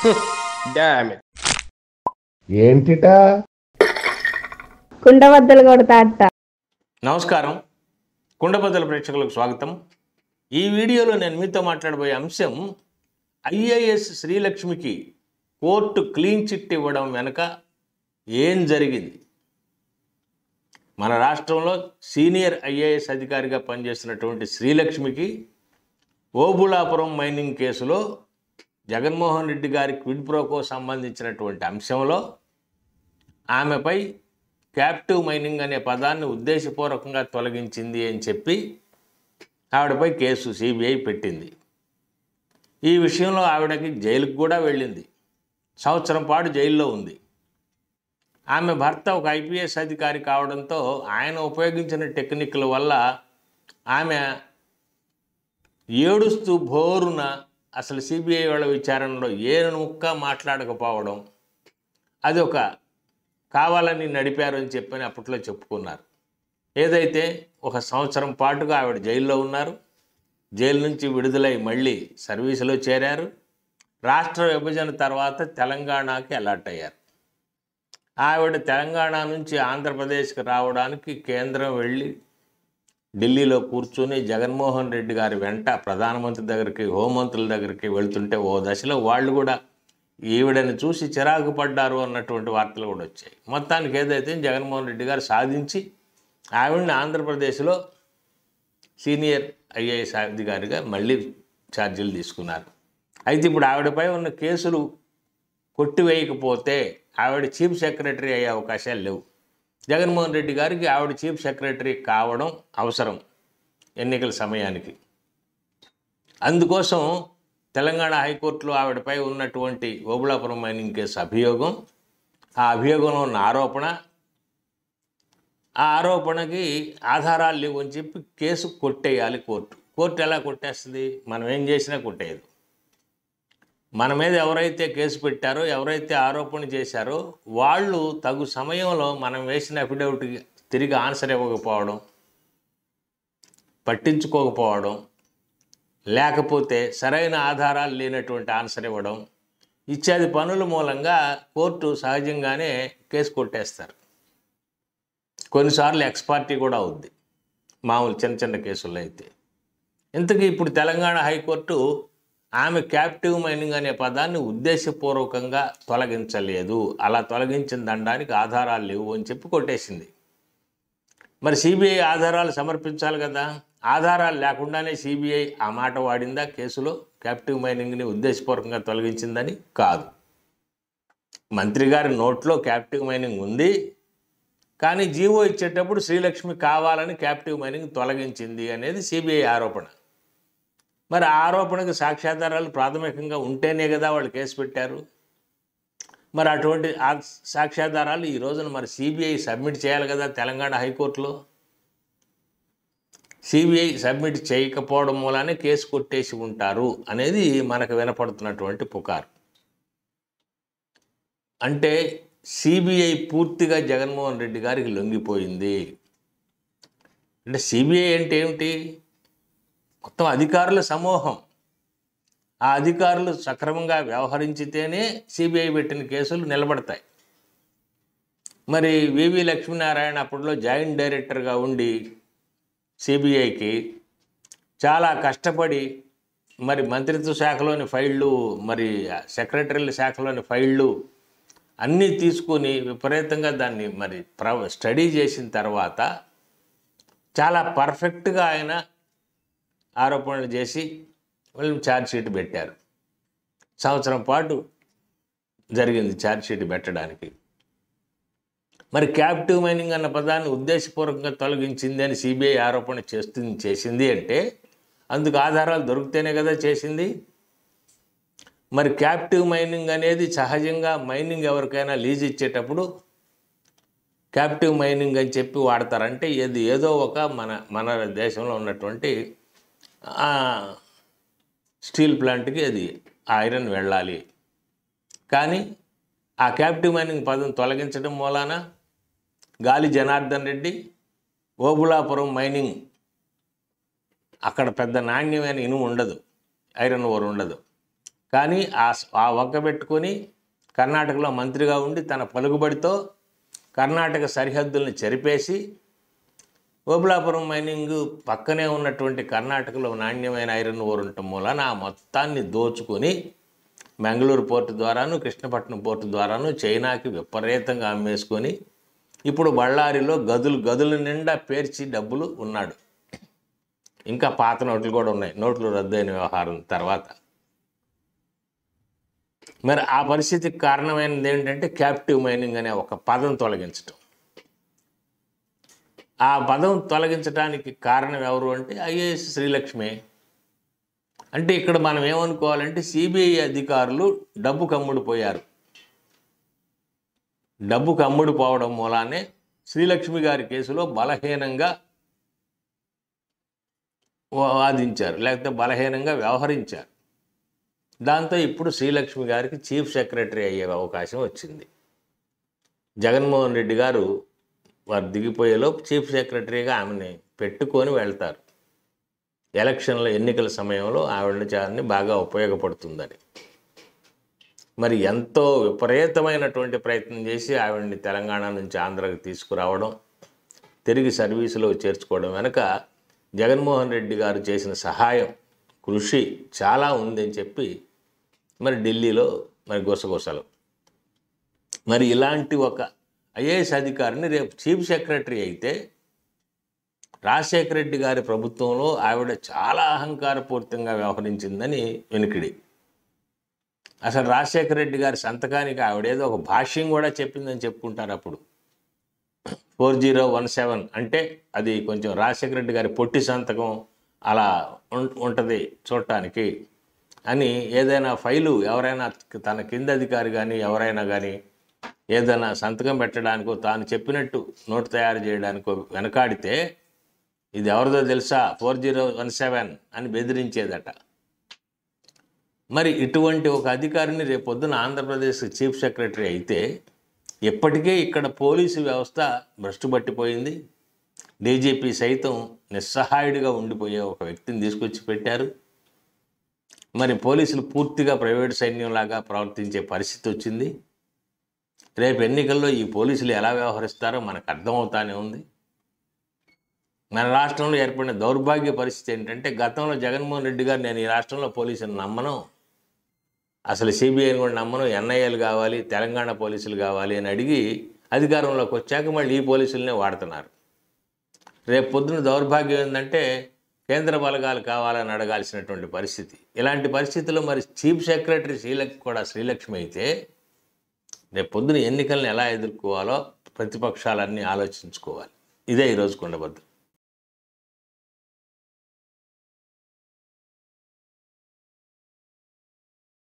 dam ఏంటిటా కుండబద్దలు కొడతా అత్త నమస్కారం కుండబద్దల ప్రేక్షకులకు స్వాగతం ఈ వీడియోలో నేను మీతో మాట్లాడబోయే అంశం ఐఏఎస్ శ్రీలక్ష్మికి కోర్టు క్లీన్ చిట్ ఇవ్వడం వెనుక ఏం జరిగింది మన రాష్ట్రంలో సీనియర్ ఐఏఎస్ అధికారిగా పనిచేస్తున్నటువంటి శ్రీలక్ష్మికి ఓబుళాపురం మైనింగ్ కేసులో జగన్మోహన్ రెడ్డి గారి క్విడ్ ప్రోకో సంబంధించినటువంటి అంశంలో ఆమెపై క్యాప్టివ్ మైనింగ్ అనే పదాన్ని ఉద్దేశపూర్వకంగా తొలగించింది అని చెప్పి ఆవిడపై కేసు సిబిఐ పెట్టింది ఈ విషయంలో ఆవిడకి జైలుకు కూడా వెళ్ళింది సంవత్సరం పాటు జైల్లో ఉంది ఆమె భర్త ఒక ఐపీఎస్ అధికారి కావడంతో ఆయన ఉపయోగించిన టెక్నిక్ల వల్ల ఆమె ఏడుస్తూ బోరున అసలు సిబిఐ వాళ్ళ విచారణలో ఏ ముక్క మాట్లాడకపోవడం అది ఒక కావాలని నడిపారు అని చెప్పని అప్పట్లో చెప్పుకున్నారు ఏదైతే ఒక సంవత్సరం పాటుగా ఆవిడ జైల్లో ఉన్నారు జైలు నుంచి విడుదలై మళ్ళీ సర్వీసులో చేరారు రాష్ట్ర విభజన తర్వాత తెలంగాణకి అలాట్ అయ్యారు ఆవిడ తెలంగాణ నుంచి ఆంధ్రప్రదేశ్కి రావడానికి కేంద్రం వెళ్ళి ఢిల్లీలో కూర్చుని జగన్మోహన్ రెడ్డి గారి వెంట ప్రధానమంత్రి దగ్గరికి హోంమంత్రుల దగ్గరికి వెళ్తుంటే ఓ దశలో వాళ్ళు కూడా ఈవిడని చూసి చిరాకు పడ్డారు అన్నటువంటి వార్తలు కూడా వచ్చాయి మొత్తానికి ఏదైతే జగన్మోహన్ రెడ్డి గారు సాధించి ఆవిడని ఆంధ్రప్రదేశ్లో సీనియర్ ఐఏఎస్ అధికారిగా మళ్ళీ ఛార్జీలు తీసుకున్నారు అయితే ఇప్పుడు ఆవిడపై ఉన్న కేసులు కొట్టివేయకపోతే ఆవిడ చీఫ్ సెక్రటరీ అయ్యే అవకాశాలు లేవు జగన్మోహన్ రెడ్డి గారికి ఆవిడ చీఫ్ సెక్రటరీ కావడం అవసరం ఎన్నికల సమయానికి అందుకోసం తెలంగాణ హైకోర్టులో ఆవిడపై ఉన్నటువంటి ఓబుళాపురం మైనింగ్ కేసు అభియోగం ఆ అభియోగంలో ఉన్న ఆరోపణ ఆ ఆరోపణకి ఆధారాలు లేవు అని చెప్పి కేసు కొట్టేయాలి కోర్టు కోర్టు ఎలా కొట్టేస్తుంది మనం ఏం చేసినా కొట్టేయదు మన మీద ఎవరైతే కేసు పెట్టారో ఎవరైతే ఆరోపణ చేశారో వాళ్ళు తగు సమయంలో మనం వేసిన అఫిడవిట్కి తిరిగి ఆన్సర్ ఇవ్వకపోవడం పట్టించుకోకపోవడం లేకపోతే సరైన ఆధారాలు లేనటువంటి ఆన్సర్ ఇవ్వడం ఇత్యాది పనుల మూలంగా కోర్టు సహజంగానే కేసు కొట్టేస్తారు కొన్నిసార్లు ఎక్స్పార్టీ కూడా అవుద్ది మామూలు చిన్న చిన్న కేసుల్లో అయితే ఇంతకీ ఇప్పుడు తెలంగాణ హైకోర్టు ఆమె క్యాప్టివ్ మైనింగ్ అనే పదాన్ని ఉద్దేశపూర్వకంగా తొలగించలేదు అలా తొలగించిన దండానికి ఆధారాలు లేవు అని చెప్పి కొట్టేసింది మరి సిబిఐ ఆధారాలు సమర్పించాలి కదా ఆధారాలు లేకుండానే సిబిఐ ఆ మాట వాడిందా కేసులో క్యాప్టివ్ మైనింగ్ని ఉద్దేశపూర్వకంగా తొలగించిందని కాదు మంత్రి గారి నోట్లో క్యాప్టివ్ మైనింగ్ ఉంది కానీ జీవో ఇచ్చేటప్పుడు శ్రీలక్ష్మి కావాలని క్యాప్టివ్ మైనింగ్ తొలగించింది అనేది సిబిఐ ఆరోపణ మరి ఆ ఆరోపణకు సాక్ష్యాధారాలు ప్రాథమికంగా ఉంటేనే కదా వాళ్ళు కేసు పెట్టారు మరి అటువంటి ఆ సాక్ష్యాధారాలు ఈ రోజున మరి సిబిఐ సబ్మిట్ చేయాలి కదా తెలంగాణ హైకోర్టులో సిబిఐ సబ్మిట్ చేయకపోవడం మూలానే కేసు కొట్టేసి ఉంటారు అనేది మనకు వినపడుతున్నటువంటి పుకారు అంటే సిబిఐ పూర్తిగా జగన్మోహన్ రెడ్డి గారికి లొంగిపోయింది అంటే సిబిఐ అంటే ఏమిటి మొత్తం అధికారుల సమూహం ఆ అధికారులు సక్రమంగా వ్యవహరించితేనే సిబిఐ పెట్టిన కేసులు నిలబడతాయి మరి వివి లక్ష్మీనారాయణ అప్పట్లో జాయింట్ డైరెక్టర్గా ఉండి సిబిఐకి చాలా కష్టపడి మరి మంత్రిత్వ శాఖలోని ఫైళ్ళు మరి సెక్రటరీల శాఖలోని ఫైళ్ళు అన్నీ తీసుకొని విపరీతంగా దాన్ని మరి ప్ర స్టడీ చేసిన తర్వాత చాలా పర్ఫెక్ట్గా ఆయన ఆరోపణలు చేసి వాళ్ళు ఛార్జ్ షీట్ పెట్టారు సంవత్సరం పాటు జరిగింది ఛార్జ్ షీట్ పెట్టడానికి మరి క్యాప్టివ్ మైనింగ్ అన్న పదాన్ని ఉద్దేశపూర్వకంగా తొలగించింది అని సిబిఐ ఆరోపణ చేస్తుంది చేసింది అంటే అందుకు ఆధారాలు దొరికితేనే కదా చేసింది మరి క్యాప్టివ్ మైనింగ్ అనేది సహజంగా మైనింగ్ ఎవరికైనా లీజ్ ఇచ్చేటప్పుడు క్యాప్టివ్ మైనింగ్ అని చెప్పి వాడతారంటే ఏది ఏదో ఒక మన మన దేశంలో ఉన్నటువంటి ఆ, స్టీల్ ప్లాంట్కి అది ఐరన్ వెళ్ళాలి కానీ ఆ క్యాప్టివ్ మైనింగ్ పదం తొలగించడం మూలాన గాలి జనార్దన్ రెడ్డి ఓబుళాపురం మైనింగ్ అక్కడ పెద్ద నాణ్యమైన ఇనుము ఉండదు ఐరన్ ఓర్ ఉండదు కానీ ఆ స- ఆ వంక పెట్టుకొని కర్ణాటకలో మంత్రిగా ఉండి తన పలుకుబడితో కర్ణాటక సరిహద్దుల్ని చెరిపేసి ఓబులాపురం మైనింగ్ పక్కనే ఉన్నటువంటి కర్ణాటకలో నాణ్యమైన ఐరన్ ఓర్ ఉండటం మూలన ఆ మొత్తాన్ని దోచుకొని మంగళూరు పోర్టు ద్వారాను కృష్ణపట్నం పోర్టు ద్వారాను చైనాకి విపరీతంగా అమ్మేసుకొని ఇప్పుడు బళ్ళారిలో గదులు గదుల నిండా పేర్చి డబ్బులు ఉన్నాడు ఇంకా పాత నోట్లు కూడా ఉన్నాయి నోట్లు రద్దయిన వ్యవహారం తర్వాత మరి ఆ పరిస్థితికి కారణమైనది ఏంటంటే క్యాప్టివ్ మైనింగ్ అనే ఒక పదం తొలగించటం ఆ పదం తొలగించడానికి కారణం ఎవరు అంటే ఐఏఎస్ శ్రీలక్ష్మి అంటే ఇక్కడ మనం ఏమనుకోవాలంటే సిబిఐ అధికారులు డబ్బు కమ్ముడిపోయారు డబ్బు కమ్ముడిపోవడం మూలానే శ్రీలక్ష్మి గారి కేసులో బలహీనంగా వాదించారు లేకపోతే బలహీనంగా వ్యవహరించారు దాంతో ఇప్పుడు శ్రీలక్ష్మి గారికి చీఫ్ సెక్రటరీ అయ్యే అవకాశం వచ్చింది జగన్మోహన్ రెడ్డి గారు వారు దిగిపోయేలోపు చీఫ్ సెక్రటరీగా ఆమెని పెట్టుకొని వెళ్తారు ఎలక్షన్ల ఎన్నికల సమయంలో ఆవిడ చాలని బాగా ఉపయోగపడుతుందని మరి ఎంతో విపరీతమైనటువంటి ప్రయత్నం చేసి ఆవిడని తెలంగాణ నుంచి ఆంధ్రాకి తీసుకురావడం తిరిగి సర్వీసులో చేర్చుకోవడం వెనుక జగన్మోహన్ రెడ్డి గారు చేసిన సహాయం కృషి చాలా ఉందని చెప్పి మరి ఢిల్లీలో మరి గుసగుసలు మరి ఇలాంటి ఒక ఐఏఎస్ అధికారిని రేపు చీఫ్ సెక్రటరీ అయితే రాజశేఖర రెడ్డి గారి ప్రభుత్వంలో ఆవిడ చాలా అహంకారపూరితంగా వ్యవహరించిందని వెనుకిడి అసలు రాజశేఖర రెడ్డి గారి సంతకానికి ఆవిడేదో ఒక భాష్యం కూడా చెప్పిందని చెప్పుకుంటారు అప్పుడు ఫోర్ జీరో వన్ సెవెన్ అంటే అది కొంచెం రాజశేఖర రెడ్డి గారి పొట్టి సంతకం అలా ఉం- ఉంటుంది చూడటానికి అని ఏదైనా ఫైలు ఎవరైనా తన కింద అధికారి కానీ ఎవరైనా కానీ ఏదైనా సంతకం పెట్టడానికో తాను చెప్పినట్టు నోటు తయారు చేయడానికో వెనకాడితే ఇది ఎవరిదో తెలుసా ఫోర్ జీరో వన్ సెవెన్ అని బెదిరించేదట మరి ఇటువంటి ఒక అధికారిని రేపొద్దున ఆంధ్రప్రదేశ్ చీఫ్ సెక్రటరీ అయితే ఇప్పటికే ఇక్కడ పోలీసు వ్యవస్థ భ్రష్టు పట్టిపోయింది డీజీపీ సైతం నిస్సహాయుడిగా ఉండిపోయే ఒక వ్యక్తిని తీసుకొచ్చి పెట్టారు మరి పోలీసులు పూర్తిగా ప్రైవేట్ సైన్యంలాగా ప్రవర్తించే పరిస్థితి వచ్చింది రేపు ఎన్నికల్లో ఈ పోలీసులు ఎలా వ్యవహరిస్తారో మనకు అర్థమవుతానే ఉంది మన రాష్ట్రంలో ఏర్పడిన దౌర్భాగ్య పరిస్థితి ఏంటంటే గతంలో జగన్మోహన్ రెడ్డి గారు నేను ఈ రాష్ట్రంలో పోలీసులు నమ్మను అసలు సిబిఐని కూడా నమ్మను ఎన్ఐఏలు కావాలి తెలంగాణ పోలీసులు కావాలి అని అడిగి అధికారంలోకి వచ్చాక మళ్ళీ ఈ పోలీసులనే వాడుతున్నారు రేపు పొద్దున దౌర్భాగ్యం ఏంటంటే కేంద్ర బలగాలు కావాలని అడగాల్సినటువంటి పరిస్థితి ఇలాంటి పరిస్థితుల్లో మరి చీఫ్ సెక్రటరీ శ్రీలక్ష్మి కూడా శ్రీలక్ష్మి అయితే రేపు పొద్దున ఎన్నికలను ఎలా ఎదుర్కోవాలో ప్రతిపక్షాలన్నీ ఆలోచించుకోవాలి ఇదే ఈరోజు కొండబద్దు